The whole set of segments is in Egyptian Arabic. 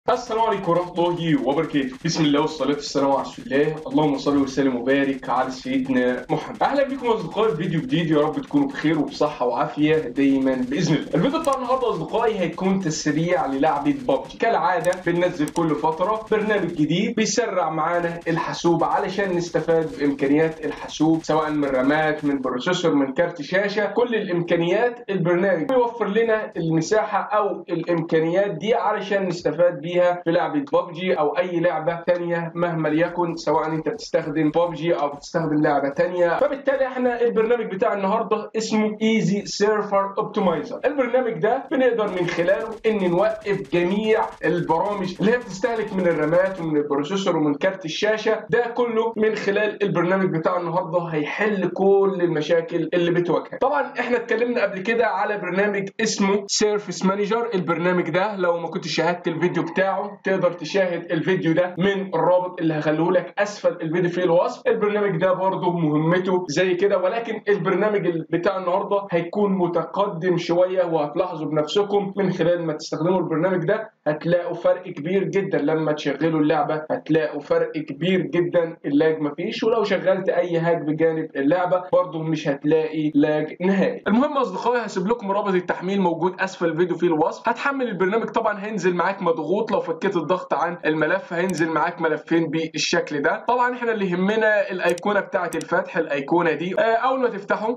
السلام عليكم ورحمة الله وبركاته بسم الله والصلاة والسلام على رسول الله اللهم صل وسلم وبارك على سيدنا محمد أهلا بكم أصدقائي في فيديو جديد يا رب تكونوا بخير وبصحة وعافية دايما بإذن الله الفيديو بتاع النهاردة أصدقائي هيكون تسريع للعبة بابجي كالعادة بننزل كل فترة برنامج جديد بيسرع معانا الحاسوب علشان نستفاد بإمكانيات الحاسوب سواء من رامات من بروسيسور من كارت شاشة كل الإمكانيات البرنامج بيوفر لنا المساحة أو الإمكانيات دي علشان نستفاد بيها في لعبة ببجي أو أي لعبة تانية مهما ليكن سواء أنت بتستخدم ببجي أو بتستخدم لعبة تانية فبالتالي احنا البرنامج بتاع النهاردة اسمه ايزي سيرفر اوبتمايزر البرنامج ده بنقدر من خلاله ان نوقف جميع البرامج اللي هي بتستهلك من الرامات ومن البروسيسور ومن كارت الشاشة ده كله من خلال البرنامج بتاع النهاردة هيحل كل المشاكل اللي بتواجهك طبعا احنا اتكلمنا قبل كده على برنامج اسمه سيرفيس مانجر البرنامج ده لو ما كنتش شاهدت الفيديو بتاعه تقدر تشاهد الفيديو ده من الرابط اللي هخليه لك اسفل الفيديو في الوصف البرنامج ده برضه مهمته زي كده ولكن البرنامج بتاع النهارده هيكون متقدم شويه وهتلاحظوا بنفسكم من خلال ما تستخدموا البرنامج ده هتلاقوا فرق كبير جدا لما تشغلوا اللعبه هتلاقوا فرق كبير جدا اللاج مفيش ولو شغلت اي هاك بجانب اللعبه برضه مش هتلاقي لاج نهائي المهم اصدقائي هسيب لكم رابط التحميل موجود اسفل الفيديو في الوصف هتحمل البرنامج طبعا هينزل معاك مضغوط لو فكيت الضغط عن الملف هينزل معاك ملفين بالشكل ده طبعا احنا اللي يهمنا الايقونه بتاعه الفتح الايقونه دي اول ما تفتحه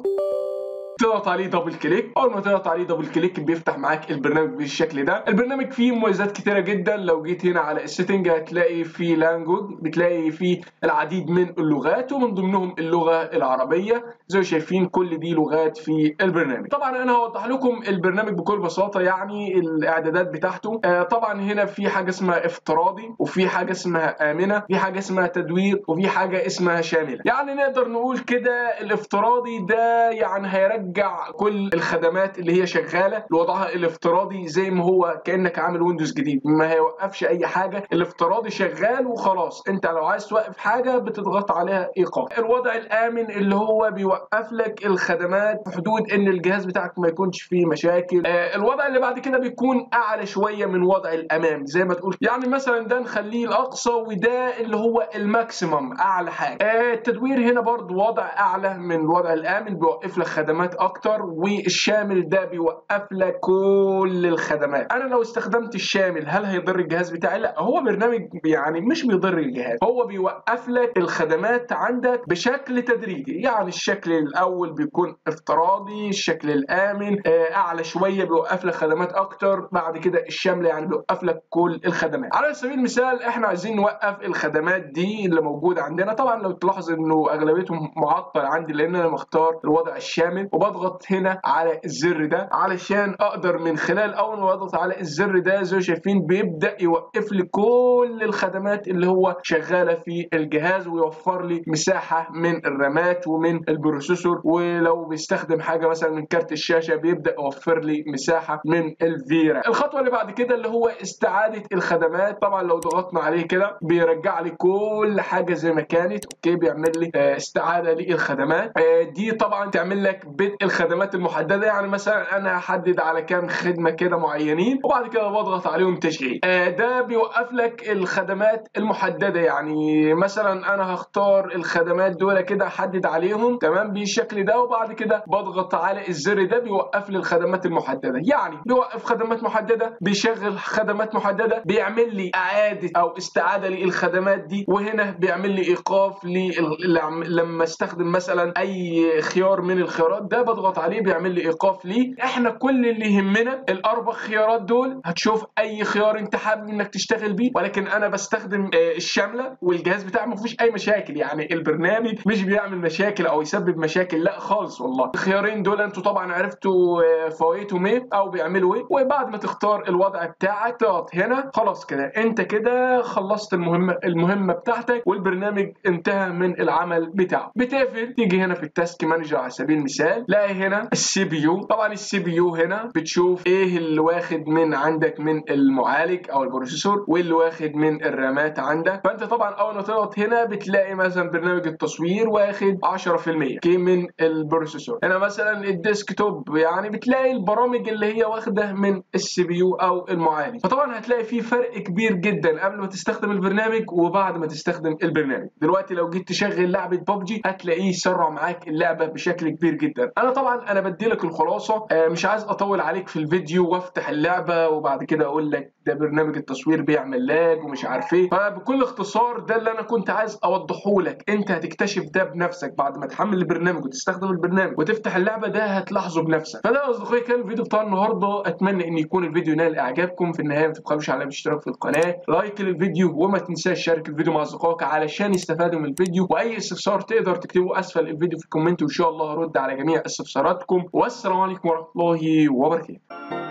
تضغط عليه دبل كليك اول ما تضغط عليه دبل كليك بيفتح معاك البرنامج بالشكل ده البرنامج فيه مميزات كتيره جدا لو جيت هنا على السيتنج هتلاقي فيه لانجوج بتلاقي فيه العديد من اللغات ومن ضمنهم اللغه العربيه زي ما شايفين كل دي لغات في البرنامج طبعا انا هوضح لكم البرنامج بكل بساطه يعني الاعدادات بتاعته آه طبعا هنا في حاجه اسمها افتراضي وفي حاجه اسمها امنه في حاجه اسمها تدوير وفي حاجه اسمها شامله يعني نقدر نقول كده الافتراضي ده يعني هيرجع يرجع كل الخدمات اللي هي شغاله لوضعها الافتراضي زي ما هو كانك عامل ويندوز جديد ما هيوقفش اي حاجه الافتراضي شغال وخلاص انت لو عايز توقف حاجه بتضغط عليها ايقاف الوضع الامن اللي هو بيوقف لك الخدمات في حدود ان الجهاز بتاعك ما يكونش فيه مشاكل آه الوضع اللي بعد كده بيكون اعلى شويه من وضع الامام زي ما تقول يعني مثلا ده نخليه الاقصى وده اللي هو الماكسيمم اعلى حاجه آه التدوير هنا برضو وضع اعلى من الوضع الامن بيوقف لك خدمات اكتر والشامل ده بيوقف لك كل الخدمات انا لو استخدمت الشامل هل هيضر الجهاز بتاعي لا هو برنامج يعني مش بيضر الجهاز هو بيوقف لك الخدمات عندك بشكل تدريجي يعني الشكل الاول بيكون افتراضي الشكل الامن اعلى شويه بيوقف لك خدمات اكتر بعد كده الشامل يعني بيوقف لك كل الخدمات على سبيل المثال احنا عايزين نوقف الخدمات دي اللي موجوده عندنا طبعا لو تلاحظ انه اغلبيتهم معطل عندي لان انا مختار الوضع الشامل وبضغط هنا على الزر ده علشان اقدر من خلال اول ما بضغط على الزر ده زي ما شايفين بيبدا يوقف لي كل الخدمات اللي هو شغاله في الجهاز ويوفر لي مساحه من الرامات ومن البروسيسور ولو بيستخدم حاجه مثلا من كارت الشاشه بيبدا يوفر لي مساحه من الفيرا الخطوه اللي بعد كده اللي هو استعاده الخدمات طبعا لو ضغطنا عليه كده بيرجع لي كل حاجه زي ما كانت اوكي بيعمل لي استعاده للخدمات دي طبعا تعمل لك بدء الخدمات المحدده يعني مثلا انا هحدد على كام خدمه كده معينين وبعد كده بضغط عليهم تشغيل ده بيوقف لك الخدمات المحدده يعني مثلا انا هختار الخدمات دول كده احدد عليهم تمام بالشكل ده وبعد كده بضغط على الزر ده بيوقف لي الخدمات المحدده يعني بيوقف خدمات محدده بيشغل خدمات محدده بيعمل لي اعاده او استعاده للخدمات دي وهنا بيعمل لي ايقاف لما استخدم مثلا اي خيار من الخيارات ده بضغط عليه بيعمل لي ايقاف ليه احنا كل اللي يهمنا الاربع خيارات دول هتشوف اي خيار انت حابب انك تشتغل بيه ولكن انا بستخدم الشامله والجهاز بتاعي ما فيهوش اي مشاكل يعني البرنامج مش بيعمل مشاكل او يسبب مشاكل لا خالص والله الخيارين دول انتوا طبعا عرفتوا فوائدهم ايه او بيعملوا ايه وبعد ما تختار الوضع بتاعك تضغط هنا خلاص كده انت كده خلصت المهمه المهمه بتاعتك والبرنامج انتهى من العمل بتاعه بتقفل تيجي هنا في التاسك مانجر على سبيل المثال هتلاقي هنا السي بي يو طبعا السي بي يو هنا بتشوف ايه اللي واخد من عندك من المعالج او البروسيسور واللي واخد من الرامات عندك فانت طبعا اول ما تضغط هنا بتلاقي مثلا برنامج التصوير واخد 10% من البروسيسور هنا مثلا الديسكتوب يعني بتلاقي البرامج اللي هي واخده من السي بي يو او المعالج فطبعا هتلاقي في فرق كبير جدا قبل ما تستخدم البرنامج وبعد ما تستخدم البرنامج دلوقتي لو جيت تشغل لعبه ببجي هتلاقيه يسرع معاك اللعبه بشكل كبير جدا انا طبعا انا بدي لك الخلاصه آه مش عايز اطول عليك في الفيديو وافتح اللعبه وبعد كده اقول لك ده برنامج التصوير بيعمل لاج ومش عارف ايه فبكل اختصار ده اللي انا كنت عايز اوضحه لك انت هتكتشف ده بنفسك بعد ما تحمل البرنامج وتستخدم البرنامج وتفتح اللعبه ده هتلاحظه بنفسك فده اصدقائي كان الفيديو بتاع النهارده اتمنى ان يكون الفيديو نال اعجابكم في النهايه ما تبخلوش على الاشتراك في القناه لايك للفيديو وما تنساش شارك الفيديو مع اصدقائك علشان يستفادوا من الفيديو واي استفسار تقدر تكتبه اسفل الفيديو في الكومنت وان شاء الله هرد على جميع استفساراتكم والسلام عليكم ورحمه الله وبركاته